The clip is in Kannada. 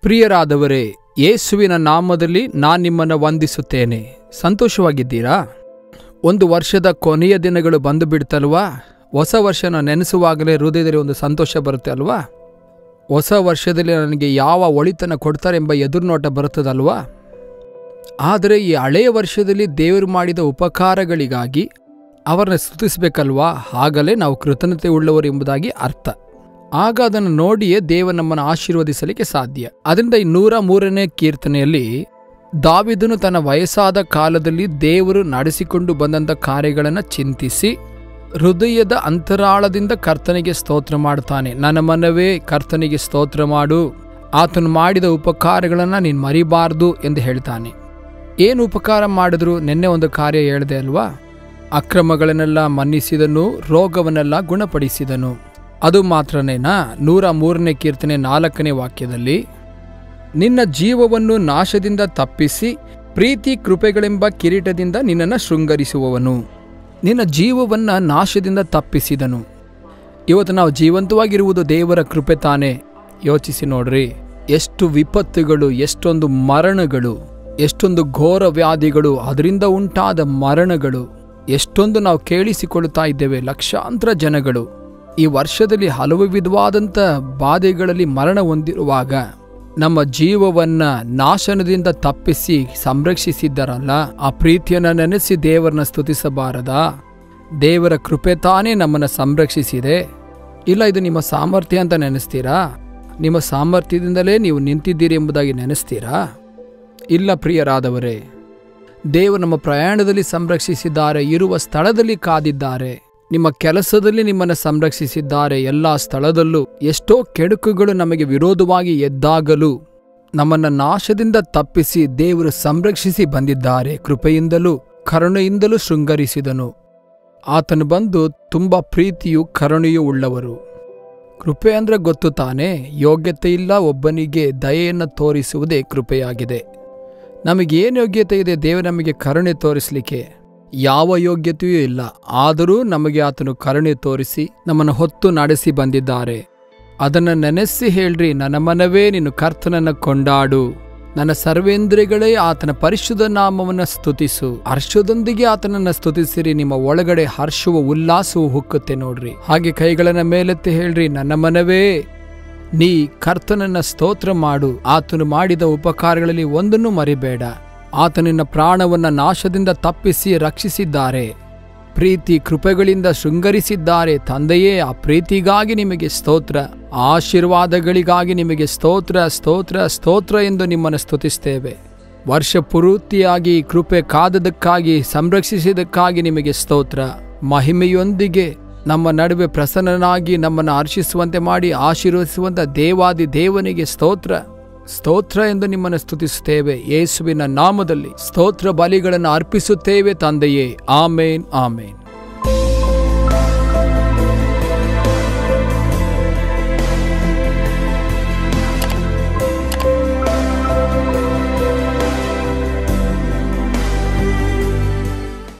ಪ್ರಿಯರಾದವರೇ ಯೇಸುವಿನ ನಾಮದಲ್ಲಿ ನಾನು ನಿಮ್ಮನ್ನು ವಂದಿಸುತ್ತೇನೆ ಸಂತೋಷವಾಗಿದ್ದೀರಾ ಒಂದು ವರ್ಷದ ಕೊನೆಯ ದಿನಗಳು ಬಂದು ಬಿಡ್ತಲ್ವಾ ಹೊಸ ವರ್ಷನ ನೆನೆಸುವಾಗಲೇ ಹೃದಯದಲ್ಲಿ ಒಂದು ಸಂತೋಷ ಬರುತ್ತೆ ಅಲ್ವಾ ಹೊಸ ವರ್ಷದಲ್ಲಿ ನನಗೆ ಯಾವ ಒಳಿತನ ಕೊಡ್ತಾರೆ ಎಂಬ ಎದುರುನೋಟ ಬರುತ್ತದಲ್ವಾ ಆದರೆ ಈ ಹಳೆಯ ವರ್ಷದಲ್ಲಿ ದೇವರು ಮಾಡಿದ ಉಪಕಾರಗಳಿಗಾಗಿ ಅವರನ್ನ ಸ್ತುತಿಸಬೇಕಲ್ವಾ ಆಗಲೇ ನಾವು ಕೃತಜ್ಞತೆ ಉಳ್ಳವರು ಎಂಬುದಾಗಿ ಅರ್ಥ ಆಗ ಅದನ್ನು ನೋಡಿಯೇ ದೇವ ನಮ್ಮನ್ನು ಆಶೀರ್ವದಿಸಲಿಕ್ಕೆ ಸಾಧ್ಯ ಅದರಿಂದ ಈ ನೂರ ಮೂರನೇ ಕೀರ್ತನೆಯಲ್ಲಿ ದಾವಿದನು ತನ್ನ ವಯಸ್ಸಾದ ಕಾಲದಲ್ಲಿ ದೇವರು ನಡೆಸಿಕೊಂಡು ಬಂದಂಥ ಕಾರ್ಯಗಳನ್ನು ಚಿಂತಿಸಿ ಹೃದಯದ ಅಂತರಾಳದಿಂದ ಕರ್ತನಿಗೆ ಸ್ತೋತ್ರ ಮಾಡುತ್ತಾನೆ ನನ್ನ ಮನವೇ ಕರ್ತನಿಗೆ ಸ್ತೋತ್ರ ಮಾಡು ಆತನು ಮಾಡಿದ ಉಪಕಾರಗಳನ್ನು ನೀನು ಮರಿಬಾರ್ದು ಎಂದು ಹೇಳ್ತಾನೆ ಏನು ಉಪಕಾರ ಮಾಡಿದ್ರು ನಿನ್ನೆ ಒಂದು ಕಾರ್ಯ ಹೇಳಿದೆ ಅಲ್ವಾ ಅಕ್ರಮಗಳನ್ನೆಲ್ಲ ಮನ್ನಿಸಿದನು ರೋಗವನ್ನೆಲ್ಲ ಗುಣಪಡಿಸಿದನು ಅದು ಮಾತ್ರನೇನಾ ನೂರ ಮೂರನೇ ಕೀರ್ತನೆ ನಾಲ್ಕನೇ ವಾಕ್ಯದಲ್ಲಿ ನಿನ್ನ ಜೀವವನ್ನು ನಾಶದಿಂದ ತಪ್ಪಿಸಿ ಪ್ರೀತಿ ಕೃಪೆಗಳೆಂಬ ಕಿರೀಟದಿಂದ ನಿನ್ನನ್ನು ಶೃಂಗರಿಸುವವನು ನಿನ್ನ ಜೀವವನ್ನ ನಾಶದಿಂದ ತಪ್ಪಿಸಿದನು ಇವತ್ತು ನಾವು ಜೀವಂತವಾಗಿರುವುದು ದೇವರ ಕೃಪೆ ತಾನೇ ಯೋಚಿಸಿ ನೋಡ್ರಿ ಎಷ್ಟು ವಿಪತ್ತುಗಳು ಎಷ್ಟೊಂದು ಮರಣಗಳು ಎಷ್ಟೊಂದು ಘೋರ ವ್ಯಾಧಿಗಳು ಅದರಿಂದ ಉಂಟಾದ ಮರಣಗಳು ಎಷ್ಟೊಂದು ನಾವು ಕೇಳಿಸಿಕೊಳ್ಳುತ್ತಾ ಇದ್ದೇವೆ ಲಕ್ಷಾಂತರ ಜನಗಳು ಈ ವರ್ಷದಲ್ಲಿ ಹಲವು ವಿಧವಾದಂಥ ಬಾಧೆಗಳಲ್ಲಿ ಮರಣ ಹೊಂದಿರುವಾಗ ನಮ್ಮ ಜೀವವನ್ನ ನಾಶನದಿಂದ ತಪ್ಪಿಸಿ ಸಂರಕ್ಷಿಸಿದ್ದರಲ್ಲ ಆ ಪ್ರೀತಿಯನ್ನ ನೆನೆಸಿ ದೇವರನ್ನ ಸ್ತುತಿಸಬಾರದಾ ದೇವರ ಕೃಪೆ ತಾನೇ ನಮ್ಮನ್ನು ಸಂರಕ್ಷಿಸಿದೆ ಇಲ್ಲ ಇದು ನಿಮ್ಮ ಸಾಮರ್ಥ್ಯ ಅಂತ ನೆನೆಸ್ತೀರಾ ನಿಮ್ಮ ಸಾಮರ್ಥ್ಯದಿಂದಲೇ ನೀವು ನಿಂತಿದ್ದೀರಿ ಎಂಬುದಾಗಿ ನೆನೆಸ್ತೀರಾ ಇಲ್ಲ ಪ್ರಿಯರಾದವರೇ ದೇವರು ನಮ್ಮ ಪ್ರಯಾಣದಲ್ಲಿ ಸಂರಕ್ಷಿಸಿದ್ದಾರೆ ಇರುವ ಸ್ಥಳದಲ್ಲಿ ಕಾದಿದ್ದಾರೆ ನಿಮ್ಮ ಕೆಲಸದಲ್ಲಿ ನಿಮ್ಮನ್ನು ಸಂರಕ್ಷಿಸಿದ್ದಾರೆ ಎಲ್ಲ ಸ್ಥಳದಲ್ಲೂ ಎಷ್ಟೋ ಕೆಡುಕುಗಳು ನಮಗೆ ವಿರೋಧವಾಗಿ ಎದ್ದಾಗಲೂ ನಮ್ಮನ್ನು ನಾಶದಿಂದ ತಪ್ಪಿಸಿ ದೇವರು ಸಂರಕ್ಷಿಸಿ ಬಂದಿದ್ದಾರೆ ಕೃಪೆಯಿಂದಲೂ ಕರುಣೆಯಿಂದಲೂ ಶೃಂಗರಿಸಿದನು ಆತನು ಬಂದು ತುಂಬ ಪ್ರೀತಿಯು ಕರುಣೆಯೂ ಉಳ್ಳವರು ಕೃಪೆ ಅಂದ್ರೆ ಗೊತ್ತು ತಾನೇ ಯೋಗ್ಯತೆ ಇಲ್ಲ ಒಬ್ಬನಿಗೆ ದಯೆಯನ್ನು ತೋರಿಸುವುದೇ ಕೃಪೆಯಾಗಿದೆ ನಮಗೇನು ಯೋಗ್ಯತೆ ಇದೆ ದೇವರು ನಮಗೆ ಕರುಣೆ ತೋರಿಸಲಿಕ್ಕೆ ಯಾವ ಯೋಗ್ಯತೆಯೂ ಇಲ್ಲ ಆದರೂ ನಮಗೆ ಆತನು ಕರುಣೆ ತೋರಿಸಿ ನಮ್ಮನ್ನು ಹೊತ್ತು ನಡೆಸಿ ಬಂದಿದ್ದಾರೆ ಅದನ್ನು ನೆನೆಸಿ ಹೇಳ್ರಿ ನನ್ನ ಮನವೇ ನೀನು ಕರ್ತನನ್ನು ಕೊಂಡಾಡು ನನ್ನ ಸರ್ವೇಂದ್ರಿಯಗಳೇ ಆತನ ಪರಿಶುದ್ಧ ನಾಮವನ್ನು ಸ್ತುತಿಸು ಹರ್ಷದೊಂದಿಗೆ ಆತನನ್ನು ಸ್ತುತಿಸಿರಿ ನಿಮ್ಮ ಒಳಗಡೆ ಹರ್ಷವು ಉಲ್ಲಾಸವು ಹುಕ್ಕುತ್ತೆ ನೋಡ್ರಿ ಹಾಗೆ ಕೈಗಳನ್ನ ಮೇಲೆತ್ತಿ ಹೇಳ್ರಿ ನನ್ನ ಮನವೇ ನೀ ಕರ್ತನನ್ನ ಸ್ತೋತ್ರ ಮಾಡು ಆತನು ಮಾಡಿದ ಉಪಕಾರಗಳಲ್ಲಿ ಒಂದನ್ನು ಮರಿಬೇಡ ಆತನಿನ ಪ್ರಾಣವನ್ನ ನಾಶದಿಂದ ತಪ್ಪಿಸಿ ರಕ್ಷಿಸಿದ್ದಾರೆ ಪ್ರೀತಿ ಕೃಪೆಗಳಿಂದ ಶೃಂಗರಿಸಿದ್ದಾರೆ ತಂದೆಯೇ ಆ ಪ್ರೀತಿಗಾಗಿ ನಿಮಗೆ ಸ್ತೋತ್ರ ಆಶೀರ್ವಾದಗಳಿಗಾಗಿ ನಿಮಗೆ ಸ್ತೋತ್ರ ಸ್ತೋತ್ರ ಸ್ತೋತ್ರ ಎಂದು ನಿಮ್ಮನ್ನು ಸ್ತುತಿಸ್ತೇವೆ ವರ್ಷ ಪೂರ್ತಿಯಾಗಿ ಕೃಪೆ ಕಾದದಕ್ಕಾಗಿ ಸಂರಕ್ಷಿಸಿದಕ್ಕಾಗಿ ನಿಮಗೆ ಸ್ತೋತ್ರ ಮಹಿಮೆಯೊಂದಿಗೆ ನಮ್ಮ ನಡುವೆ ಪ್ರಸನ್ನನಾಗಿ ನಮ್ಮನ್ನು ಹರ್ಷಿಸುವಂತೆ ಮಾಡಿ ಆಶೀರ್ವದಿಸುವಂತ ದೇವಾದಿ ದೇವನಿಗೆ ಸ್ತೋತ್ರ ಸ್ತೋತ್ರ ಎಂದು ನಿಮ್ಮನ್ನು ಸ್ತುತಿಸುತ್ತೇವೆ ಯೇಸುವಿನ ನಾಮದಲ್ಲಿ ಸ್ತೋತ್ರ ಬಲಿಗಳನ್ನು ಅರ್ಪಿಸುತ್ತೇವೆ ತಂದೆಯೇ ಆಮೇನ್ ಆಮೇನ್